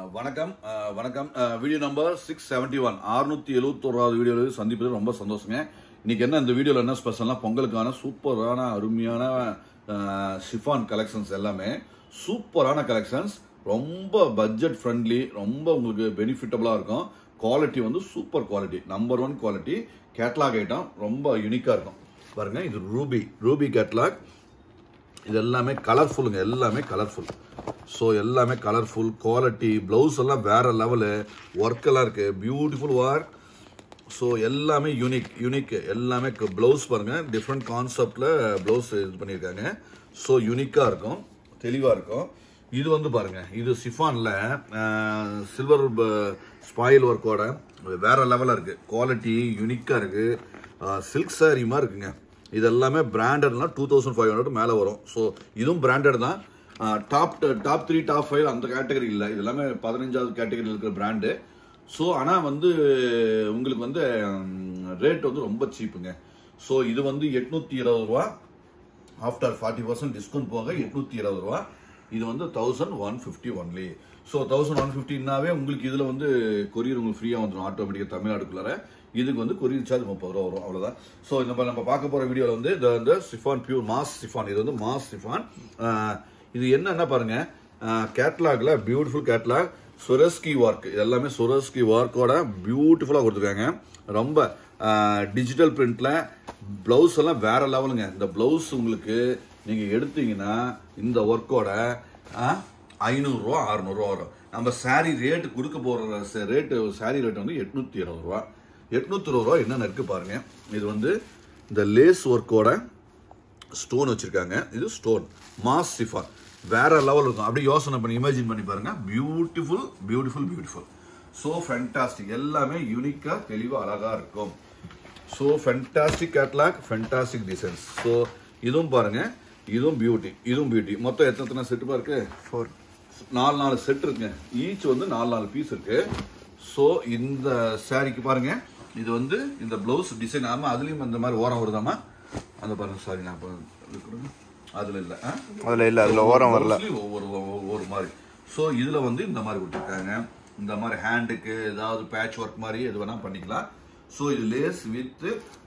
வணக்கம் அஹ், வணக்கம் video number six seventy one அறுநூத்தி எழுபத்தோராவது வீடியோவில் சந்திப்பது ரொம்ப சந்தோஷங்க இன்னைக்கு என்ன இந்த வீடியோவில் என்ன ஸ்பெஷல்னா பொங்கலுக்கான சூப்பரான அருமையான ஷிஃபான் கலெக்ஷன்ஸ் எல்லாமே சூப்பரான கலெக்ஷன்ஸ் ரொம்ப பட்ஜெட் ஃப்ரெண்ட்லி ரொம்ப உங்களுக்கு பெனிஃபிட்டபுளாக இருக்கும் குவாலிட்டி வந்து super quality number one quality catalogue item ரொம்ப யூனிக்காக இருக்கும் பாருங்க இது ரூபி ரூபி கேட்லாக் இது எல்லாமே கலர்ஃபுல்லுங்க எல்லாமே கலர்ஃபுல் ஸோ எல்லாமே கலர்ஃபுல் குவாலிட்டி ப்ளவுஸ் எல்லாம் வேற லெவலு ஒர்க் எல்லாம் இருக்கு பியூட்டிஃபுல் ஒர்க் ஸோ எல்லாமே யூனிக் யூனிக் எல்லாமே ப்ளவுஸ் பாருங்க டிஃப்ரெண்ட் கான்செப்டில் ப்ளவுஸ் இது பண்ணியிருக்காங்க ஸோ யூனிக்காக இருக்கும் தெளிவாக இருக்கும் இது வந்து பாருங்க இது சிஃபானில் சில்வர் ஸ்பாயில் ஒர்க்கோட வேற லெவலில் இருக்கு குவாலிட்டி யூனிக்காக இருக்கு சில்க் saree மாதிரி இருக்குங்க இது எல்லாமே பிராண்டட்லாம் டூ தௌசண்ட் ஃபைவ் ஹண்ட்ரட் மேலே வரும் ஸோ இதுவும் பிராண்டட் தான் top top three top five அந்த கேட்டகரி இல்லை இது எல்லாமே பதினஞ்சாவது கேட்டகரியில் இருக்கிற பிராண்டு ஸோ ஆனால் வந்து உங்களுக்கு வந்து ரேட் வந்து ரொம்ப சீப்புங்க ஸோ இது வந்து எட்நூத்தி இருபது ரூபா ஆஃப்டர் ஃபார்ட்டி பர்சன்ட் டிஸ்கவுண்ட் போக எட்நூத்தி இருபது ரூபா இது வந்து thousand one fifty only so thousand one ஃபிஃப்டின்னாவே உங்களுக்கு இதில் வந்து கொரியர் உங்களுக்கு ஃப்ரீயாக வந்துடும் ஆட்டோமேட்டிக்காக தமிழ்நாடுக்குள்ளார இதுக்கு வந்து கொரியர் சார்ஜ் முப்பது ரூபா வரும் அவ்வளோதான் ஸோ நம்ம நம்ம பார்க்க போகிற வீடியோவில் வந்து இந்த இந்த சிஃபான் பியூர் மாஸ் சிஃபான் இது வந்து மாஸ் சிஃபான் இது என்னன்னா பாருங்க கேட்லாக்ல பியூட்டிஃபுல் கேட்லாக் சுரஸ்கி ஒர்க் இது எல்லாமே சுரஸ்கி ஒர்க்கோட பியூட்டிஃபுல்லாக கொடுத்துருக்காங்க ரொம்ப டிஜிட்டல் பிரிண்ட்ல பிளவுஸ் எல்லாம் வேற லெவலுங்க இந்த பிளவுஸ் உங்களுக்கு நீங்க எடுத்தீங்கன்னா இந்த ஒர்க்கோட ஐநூறுரூவா அறநூறுவா வரும் நம்ம சாரி ரேட்டு கொடுக்க போற ரேட்டு சாரி ரேட் வந்து எட்நூத்தி இருபது ரூபா எட்நூத்தி இருபது ரூபா என்னென்ன இருக்கு பாருங்க இது வந்து இந்த லேஸ் ஒர்க்கோட ஸ்டோன் வச்சிருக்காங்க இது ஸ்டோன் மாஸ் சிஃபான் வேற லெவல் இருக்கும் அப்படியே யோசனை பண்ணி இமேஜின் பண்ணி பாருங்க beautiful beautiful beautiful so fantastic எல்லாமே யூனிக்கா தெளிவா அழகா இருக்கும் so fantastic catalogue fantastic designs so இதுவும் பாருங்க இதுவும் பியூட்டி இதுவும் பியூட்டி மொத்தம் எத்தனை எத்தனை செட்டு இருக்கு ஃபோர் நாலு நாலு செட் இருக்குங்க ஈச் வந்து நாலு நாலு பீஸ் இருக்கு ஸோ இந்த சாரிக்கு பாருங்க இது வந்து இந்த பிளவுஸ் டிசைன் ஆமா அதுலயும் இந்த மாதிரி ஓரம் வருதாமா அந்த பாருங்க சாரி நான் இப்ப இது கொடுங்க. அதுல இல்ல ஆ? அதுல இல்ல அதுல ஓரம் வரல Mostly ஒவ்வொரு ஒவ்வொரு மாதிரி ஸோ இதுல வந்து இந்த மாதிரி கொடுத்துருக்காங்க இந்த மாதிரி ஹேண்டுக்கு ஏதாவது பேட்ச் ஒர்க் மாதிரி எது வேணா பண்ணிக்கலாம் ஸோ இது லேஸ் வித்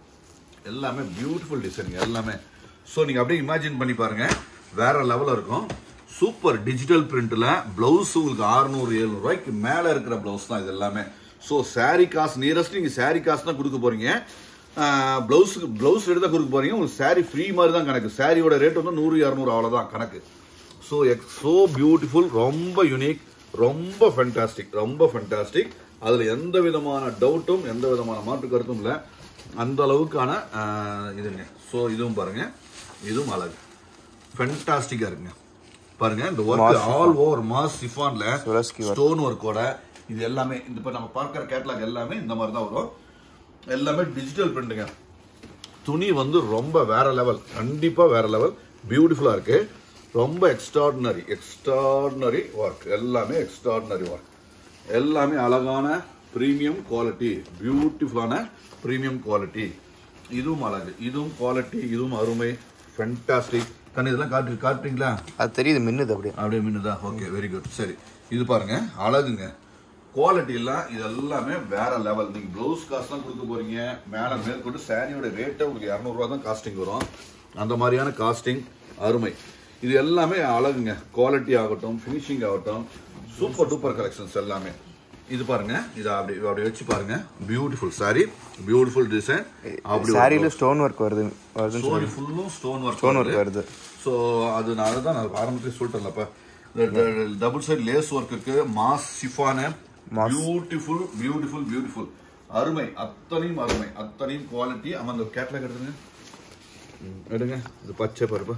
எல்லாமே பியூட்டிஃபுல் டிசைன் எல்லாமே ஸோ நீங்க அப்படியே இமேஜின் பண்ணி பாருங்க வேற லெவலில் இருக்கும் சூப்பர் டிஜிட்டல் பிரிண்ட்ல பிளவுஸ் உங்களுக்கு 600 700 ரூபாய்க்கு மேல இருக்கிற பிளவுஸ் தான் இது எல்லாமே ஸோ saree காசு நியரஸ்ட் நீங்க saree காசு தான் கொடுக்க போறீங்க பிளவுஸுக்கு பிளவுஸ் எடுத்து தான் கொடுக்க போறீங்க உங்களுக்கு saree ஃப்ரீ மாதிரி தான் கணக்கு சாரியோட ரேட் வந்து நூறு இரநூறு அவ்வளோதான் கணக்கு ஸோ எக்ஸ் ஸோ பியூட்டிஃபுல் ரொம்ப யூனிக் ரொம்ப ஃபென்டாஸ்டிக் ரொம்ப ஃபென்டாஸ்டிக் அதில் எந்த விதமான டவுட்டும் எந்த விதமான மாற்று கருத்தும் இல்லை அந்த அளவுக்கான ஆஹ், இதுங்க ஸோ இதுவும் பாருங்க இதுவும் அழகு ஃபென்டாஸ்டிக்காக இருக்குங்க பாருங்க இந்த ஒர்க் ஆல் ஓவர் மாஸ் சிஃபான்ல சுரஸ்கி ஸ்டோன் ஒர்க்கோட இது எல்லாமே இந்த இப்போ நம்ம பார்க்குற கேட்லாக் எல்லாமே இந்த மாதிரி தான் வரும் எல்லாமே டிஜிட்டல் பிரிண்ட்டுங்க துணி வந்து ரொம்ப வேற லெவல் கண்டிப்பா வேற லெவல் பியூட்டிஃபுல்லா இருக்கு ரொம்ப எக்ஸ்ட்ராடினரி எக்ஸ்ட்ராடினரி ஒர்க் எல்லாமே எக்ஸ்ட்ராடினரி ஒர்க் எல்லாமே அழகான பிரீமியம் குவாலிட்டி பியூட்டிஃபுல்லான பிரீமியம் குவாலிட்டி இதுவும் அழகு இதுவும் குவாலிட்டி இதுவும் அருமை ஃபென்டாஸ்டிக் கண்ணு இதெல்லாம் காட்டு காட்டுறீங்களா அது தெரியுது மின்னுது அப்படியே அப்படியே மின்னுதா ஓகே வெரி குட் சரி இது பாருங்க அழகுங்க குவாலிட்டி எல்லாம் இது எல்லாமே வேற லெவல் நீங்க பிளவுஸ் காஸ்ட் தான் கொடுக்க போறீங்க மேல மேற்கொண்டு சாரியோட ரேட்டே உங்களுக்கு இரநூறுவா தான் காஸ்டிங் வரும் அந்த மாதிரியான காஸ்டிங் அருமை இது எல்லாமே அழகுங்க குவாலிட்டி ஆகட்டும் ஃபினிஷிங் ஆகட்டும் சூப்பர் டூப்பர் கலெக்ஷன்ஸ் எல்லாமே இது பாருங்க இது அப்படி அப்படி வச்சு பாருங்க பியூட்டிஃபுல் சாரி பியூட்டிஃபுல் டிசைன் அப்படி சாரியில ஸ்டோன் ஒர்க் வருது வருதுன்னு ஸ்டோரி ஃபுல்லும் ஸ்டோன் ஒர்க் ஸ்டோன் ஒர்க் வருது ஸோ அது நான் அதுதான் நான் ஆரம்பத்திலே சொல்லிட்டேன்லப்பா இந்த டபுள் சைடு லேஸ் ஒர்க்குக்கு மாஸ் சிஃபான பியூட்டிஃபுல் பியூட்டிஃபுல் பியூட்டிஃபுல் அருமை அத்தனையும் அருமை அத்தனையும் குவாலிட்டி ஆமா அந்த கேட்லாக் எடுத்துங்க ம், எடுங்க இது பச்சை பருப்பு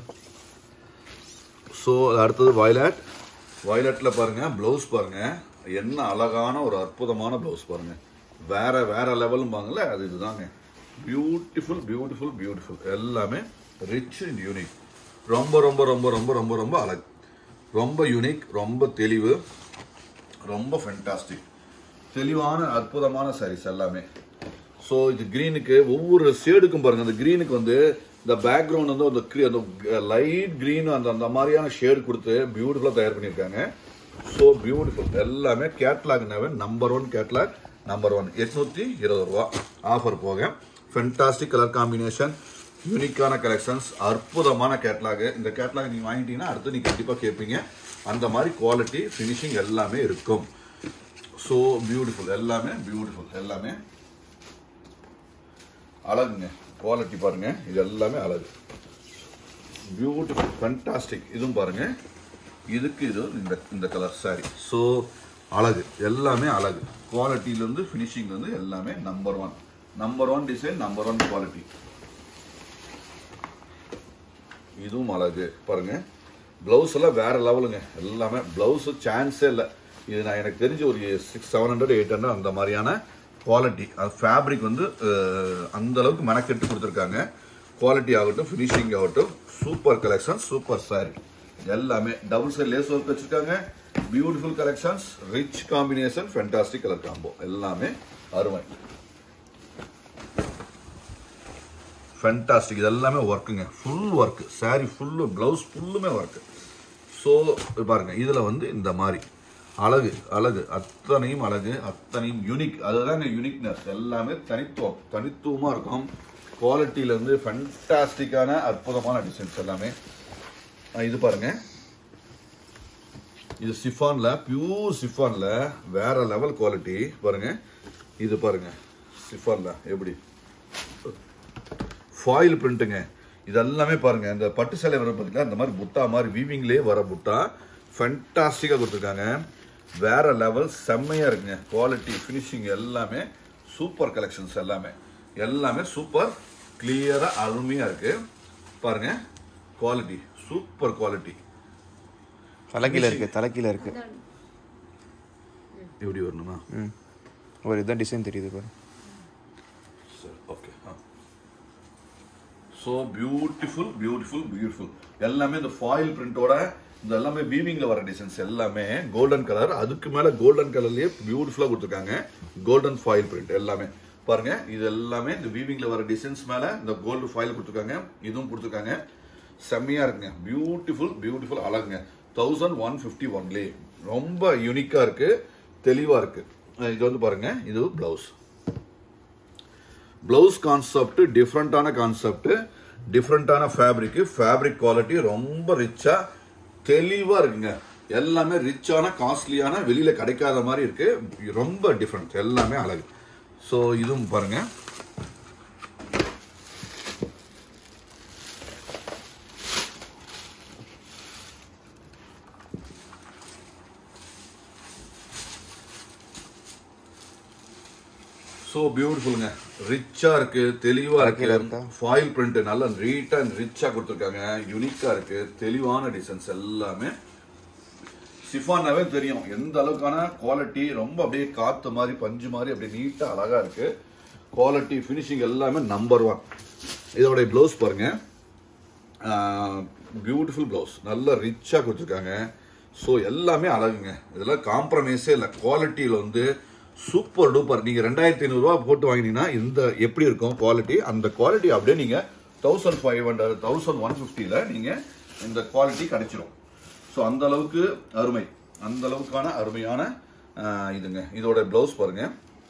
ஸோ அடுத்தது வயலட் வயலட்ல பாருங்க பிளவுஸ் பாருங்க என்ன அழகான ஒரு அற்புதமான பிளவுஸ் பாருங்க வேற வேற லெவலும் பாங்கல்ல அது இதுதாங்க பியூட்டிஃபுல் பியூட்டிஃபுல் பியூட்டிஃபுல் எல்லாமே ரிச் அண்ட் யூனிக் ரொம்ப ரொம்ப ரொம்ப ரொம்ப ரொம்ப ரொம்ப அழகு ரொம்ப யூனிக் ரொம்ப தெளிவு ரொம்ப ஃபென்டாஸ்டிக் தெளிவான அற்புதமான சாரீஸ் எல்லாமே ஸோ இது க்ரீனுக்கு ஒவ்வொரு ஷேடுக்கும் பாருங்க அந்த க்ரீனுக்கு வந்து இந்த பேக்ரவுண்ட் வந்து அந்த cre- அந்த லைட் க்ரீன் அந்த அந்த மாதிரியான ஷேடு கொடுத்து பியூட்டிஃபுல்லாக தயார் பண்ணியிருக்காங்க ஸோ பியூட்டிஃபுல் எல்லாமே கேட்லாக்னாவே number one catalogue number one எட்நூற்றி இருபது ரூபா ஆஃபர் போக ஃபென்டாஸ்டிக் கலர் காம்பினேஷன் யூனிக்கான கலெக்ஷன்ஸ் அற்புதமான கேட்லாக் இந்த கேட்லாக் நீங்கள் வாங்கிட்டீங்கன்னா அடுத்து நீங்கள் கண்டிப்பாக கேட்பீங்க அந்த மாதிரி குவாலிட்டி ஃபினிஷிங் எல்லாமே இருக்கும் ஸோ பியூட்டிஃபுல் எல்லாமே பியூட்டிஃபுல் எல்லாமே அழகுங்க குவாலிட்டி பாருங்க இது எல்லாமே அழகு பியூட்டிஃபுல் ஃபண்டாஸ்டிக் இதுவும் பாருங்க இதுக்கு இது இந்த இந்த கலர் சாரி ஸோ அழகு எல்லாமே அழகு குவாலிட்டியிலேருந்து ஃபினிஷிங்லேருந்து எல்லாமே number one number one design number one quality இதுவும் அழகு பாருங்க பிளவுஸ் எல்லாம் வேற லெவலுங்க எல்லாமே பிளவுஸ் சான்ஸே இல்லை இது நான் எனக்கு தெரிஞ்ச ஒரு six seven hundred eight hundred அந்த மாதிரியான குவாலிட்டி அது ஃபேப்ரிக் வந்து அஹ், அந்த அளவுக்கு மெனக்கெட்டு கொடுத்துருக்காங்க குவாலிட்டி ஆகட்டும் ஃபினிஷிங் ஆகட்டும் சூப்பர் கலெக்ஷன் சூப்பர் சாரி எல்லாமே டபுள் சைட் லேஸ் ஒர்க் வச்சிருக்காங்க beautiful collections rich combination fantastic colour combo எல்லாமே அருமை ஃபென்டாஸ்டிக் இது எல்லாமே ஒர்க்குங்க full work saree full blouse ஃபுல்லுமே ஒர்க்கு ஸோ பாருங்க இதில் வந்து இந்த மாதிரி அழகு அழகு அத்தனையும் அழகு அத்தனையும் யூனிக் அதுதாங்க யூனிக்னஸ் எல்லாமே தனித்துவம் தனித்துவமாக இருக்கும் குவாலிட்டியிலேருந்து ஃபென்டாஸ்டிக்கான அற்புதமான டிசைன்ஸ் எல்லாமே ஆ, இது பாருங்க இது சிஃபான்ல பியூர் சிஃபான்ல வேற லெவல் குவாலிட்டி பாருங்க இது பாருங்க சிஃபான்ல எப்படி ஃபாயில் பிரிண்ட்டுங்க இதெல்லாமே பாருங்க இந்த பட்டு சேலை வர பார்த்தீங்கன்னா இந்த மாதிரி புட்டா மாதிரி வீவிங்லேயே வர புட்டா ஃபென்டாஸ்டிக்காக கொடுத்துருக்காங்க வேற லெவல் செம்மையா இருக்குங்க குவாலிட்டி ஃபினிஷிங் எல்லாமே சூப்பர் கலெக்ஷன்ஸ் எல்லாமே எல்லாமே சூப்பர் கிளியரா அருமையா இருக்கு பாருங்க குவாலிட்டி சூப்பர் குவாலிட்டி தலைக்கீழ இருக்கு தலைக்கீழ இருக்கு எப்படி வரணுமா ம் ஒரு இதான் டிசைன் தெரியுது பாரு சரி okay so beautiful beautiful beautiful எல்லாமே இந்த ஃபாயில் பிரிண்டோட இந்த எல்லாமே வீவிங்ல வர டிசைன்ஸ் எல்லாமே கோல்டன் கலர் அதுக்கு மேல கோல்டன் கலர்லயே பியூட்டிஃபுல்லா கொடுத்துருக்காங்க கோல்டன் ஃபாயில் பிரிண்ட் எல்லாமே பாருங்க இது எல்லாமே இந்த வீவிங்ல வர டிசைன்ஸ் மேல இந்த கோல்டு ஃபாயில் கொடுத்துருக்காங்க இதுவும் கொடுத்துருக்காங்க செம்மையா இருக்குங்க பியூட்டிஃபுல் பியூட்டிஃபுல் அழகுங்க தௌசண்ட் ஒன் ஃபிஃப்டி ஒன்லே ரொம்ப யூனிக்கா இருக்கு தெளிவா இருக்கு இது வந்து பாருங்க இது பிளவுஸ் பிளவுஸ் கான்செப்ட் டிஃப்ரெண்டான கான்செப்ட் டிஃப்ரெண்டான ஃபேப்ரிக் ஃபேப்ரிக் குவாலிட்டி ரொம்ப ரிச்சா தெளிவா இருக்குங்க எல்லாமே ரிச்சான காஸ்ட்லியான வெளியில கிடைக்காத மாதிரி இருக்கு ரொம்ப டிஃப்ரெண்ட் எல்லாமே அழகு ஸோ இதுவும் பாருங்க ஸோ பியூட்டிஃபுல்லுங்க ரிச்சா இருக்கு தெளிவா கீழ இருக்கு இருக்கா? ஃபாயில் பிரிண்ட் நல்ல நீட்டா அண்ட் ரிச்சா கொடுத்துருக்காங்க யூனிக்கா இருக்கு தெளிவான டிசைன்ஸ் எல்லாமே சிஃபானாவே தெரியும் எந்த அளவுக்கான குவாலிட்டி ரொம்ப அப்படியே காத்து மாதிரி பஞ்சு மாதிரி அப்படியே நீட்டா அழகா இருக்கு குவாலிட்டி ஃபினிஷிங் எல்லாமே நம்பர் ஒன் இதோட ப்ளவுஸ் பாருங்க பியூட்டிஃபுல் ப்ளவுஸ் நல்ல ரிச்சா கொடுத்துருக்காங்க ஸோ எல்லாமே அழகுங்க இதெல்லாம் காம்ப்ரமைஸே இல்லை குவாலிட்டியில் வந்து சூப்பர் டூப்பர் நீங்கள் ரெண்டாயிரத்தி ஐநூறுரூவா போட்டு வாங்கினீங்கன்னா இந்த எப்படி இருக்கும் குவாலிட்டி அந்த குவாலிட்டி அப்படியே நீங்கள் thousand five hundred thousand one ஃபிஃப்டியில் நீங்கள் இந்த குவாலிட்டி கிடைச்சிரும் ஸோ அந்த அளவுக்கு அருமை அந்த அளவுக்கான அருமையான ஆஹ், இதுங்க இதோட ப்ளவுஸ் பாருங்க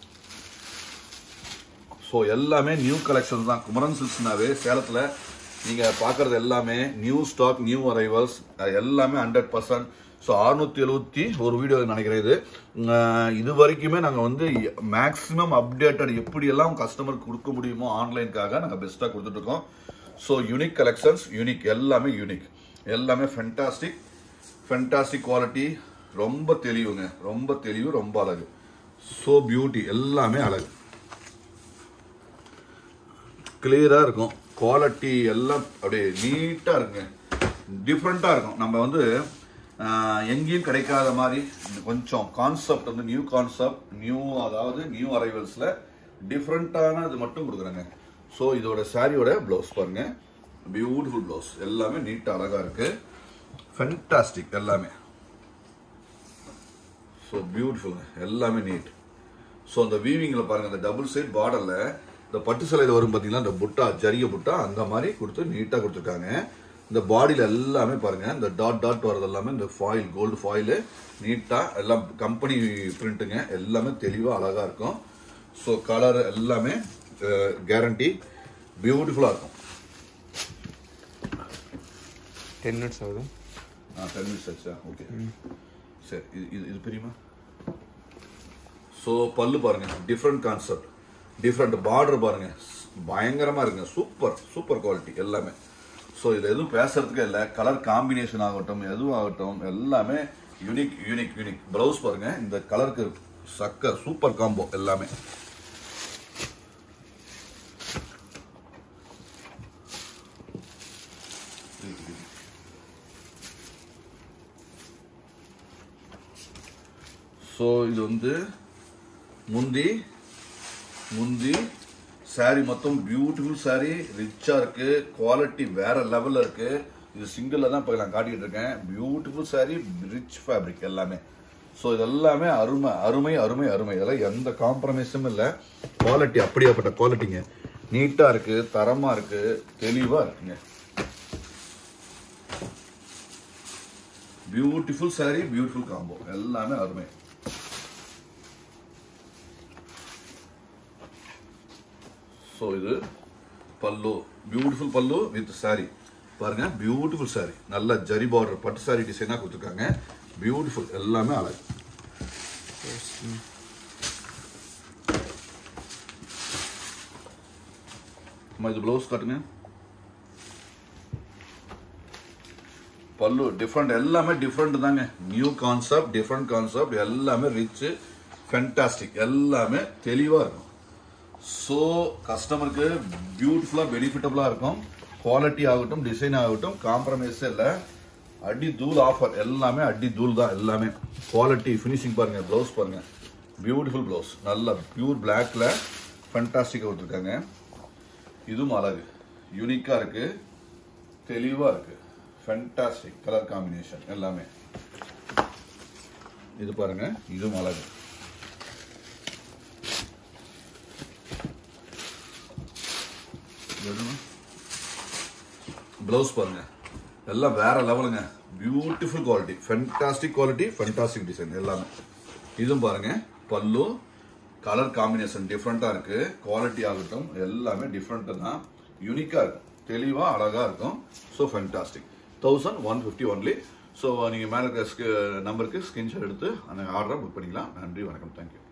ஸோ எல்லாமே நியூ கலெக்ஷன் தான் குமரன் சில்க்ஸ்னாவே சேலத்தில் நீங்கள் பார்க்குறது எல்லாமே நியூ ஸ்டாக் நியூ அரைவல்ஸ் எல்லாமே ஹண்ட்ரட் பர்சன்ட் ஸோ அறுநூத்தி எழுபத்தி ஒரு வீடியோ நினைக்கிறேன் இது அஹ் இது வரைக்குமே நாங்கள் வந்து மேக்ஸிமம் அப்டேட்டட் எப்படியெல்லாம் கஸ்டமருக்கு கொடுக்க முடியுமோ ஆன்லைனுக்காக நாங்கள் பெஸ்ட்டாக கொடுத்துட்ருக்கோம் ஸோ யூனிக் கலெக்ஷன்ஸ் யூனிக் எல்லாமே யூனிக் எல்லாமே ஃபென்டாஸ்டிக் ஃபென்டாஸ்டிக் குவாலிட்டி ரொம்ப தெளிவுங்க ரொம்ப தெளிவு ரொம்ப அழகு ஸோ பியூட்டி எல்லாமே அழகு கிளியரா இருக்கும் குவாலிட்டி எல்லாம் அப்படியே நீட்டா இருக்குங்க டிஃப்ரெண்டா இருக்கும் நம்ம வந்து ஆஹ், எங்கேயும் கிடைக்காத மாதிரி இந்த கொஞ்சம் கான்செப்ட் வந்து நியூ கான்செப்ட் நியூ அதாவது நியூ அரைவல்ஸ்ல டிஃப்ரெண்டான இது மட்டும் கொடுக்குறாங்க ஸோ இதோட சாரியோட ப்ளவுஸ் பாருங்க பியூட்டிஃபுல் ப்ளவுஸ் எல்லாமே நீட்டா அழகா இருக்கு ஃபென்டாஸ்டிக் எல்லாமே ஸோ பியூட்டிஃபுல்ங்க எல்லாமே நீட் ஸோ அந்த வீவிங்கில் பாருங்க அந்த டபுள் சைட் பார்டரில் இந்த பட்டு சிலையில் வரும் பார்த்தீங்கன்னா இந்த புட்டா ஜரிய புட்டா அந்த மாதிரி கொடுத்து நீட்டாக கொடுத்துருக்காங்க இந்த பாடியில் எல்லாமே பாருங்க இந்த டாட் டாட் வரது எல்லாமே இந்த ஃபாயில் கோல்டு ஃபாயில் நீட்டாக எல்லாம் கம்பெனி பிரிண்ட்டுங்க எல்லாமே தெளிவாக அழகாக இருக்கும் ஸோ கலர் எல்லாமே கேரண்டி பியூட்டிஃபுல்லாக இருக்கும் டென் மினிட்ஸ் ஆகுது ஆ டென் மினிட்ஸ் ஆச்சா ஓகே சரி இது இது இது பெரியமா ஸோ பல்லு பாருங்க டிஃப்ரெண்ட் கான்செப்ட் டிஃப்ரெண்ட் பார்டர் பாருங்க பயங்கரமா இருக்குங்க சூப்பர் சூப்பர் குவாலிட்டி எல்லாமே ஸோ இது எதுவும் பேசுறதுக்கே இல்லை கலர் காம்பினேஷன் ஆகட்டும் எதுவும் ஆகட்டும் எல்லாமே யூனிக் யூனிக் யூனிக் ப்ளவுஸ் பாருங்க இந்த கலருக்கு சக்க சூப்பர் காம்போ எல்லாமே ஸோ இது வந்து முந்தி முந்தி saree மொத்தம் பியூட்டிஃபுல் saree ரிச்சா இருக்கு குவாலிட்டி வேற லெவல்ல இருக்கு இது சிங்கிள்ல தான் இப்போ நான் காட்டிட்டு இருக்கேன் பியூட்டிஃபுல் saree ரிச் ஃபேப்ரிக் எல்லாமே ஸோ இது எல்லாமே அருமை அருமை அருமை அருமை இதெல்லாம் எந்த காம்ப்ரமைஸும் இல்லை குவாலிட்டி அப்படியாப்பட்ட குவாலிட்டிங்க நீட்டா இருக்கு தரமா இருக்கு தெளிவா இருக்குங்க பியூட்டிஃபுல் saree பியூட்டிஃபுல் காம்போ எல்லாமே அருமை ஸோ இது பல்லு பியூட்டிஃபுல் பல்லு வித் saree பாருங்க பியூட்டிஃபுல் saree நல்ல ஜரி பார்டர் பட்டு saree டிசைனாக கொடுத்துருக்காங்க பியூட்டிஃபுல் எல்லாமே அழகு அம்மா, இது ப்ளவுஸ் காட்டுங்க பல்லு டிஃப்ரெண்ட் எல்லாமே டிஃப்ரெண்ட் தாங்க நியூ கான்செப்ட் டிஃப்ரெண்ட் கான்செப்ட் எல்லாமே ரிச் ஃபென்டாஸ்டிக் எல்லாமே தெளிவாக இருக்கும் ஸோ கஸ்டமருக்கு பியூட்டிஃபுல்லாக பெனிஃபிட்டபுளாக இருக்கும் குவாலிட்டி ஆகட்டும் டிசைன் ஆகட்டும் காம்ப்ரமைஸே இல்லை அடி தூள் ஆஃபர் எல்லாமே அடி தூள் தான் எல்லாமே குவாலிட்டி ஃபினிஷிங் பாருங்க ப்ளவுஸ் பாருங்க பியூட்டிஃபுல் ப்ளவுஸ் நல்ல பியூர் பிளாக்ல ஃபென்டாஸ்டிக்காக கொடுத்துருக்காங்க இதுவும் அழகு யூனிக்காக இருக்கு தெளிவாக இருக்கு ஃபென்டாஸ்டிக் கலர் காம்பினேஷன் எல்லாமே இது பாருங்க இதுவும் அழகு ப்ளவுஸ் பாருங்க எல்லாம் வேற லெவலுங்க beautiful quality fantastic quality fantastic design எல்லாமே இதுவும் பாருங்க பல்லு கலர் காம்பினேஷன் டிஃப்ரெண்ட்டாக இருக்கு குவாலிட்டி ஆகட்டும் எல்லாமே டிஃப்ரெண்ட்டு தான் யூனிக்காக இருக்கும் தெளிவாக அழகாக இருக்கும் so fantastic thousand one fifty only so நீங்கள் மேலே இருக்க நம்பருக்கு ஸ்கிரீன்ஷாட் எடுத்து அந்த ஆர்டரை புக் பண்ணிக்கலாம் நன்றி வணக்கம் தேங்க்யூ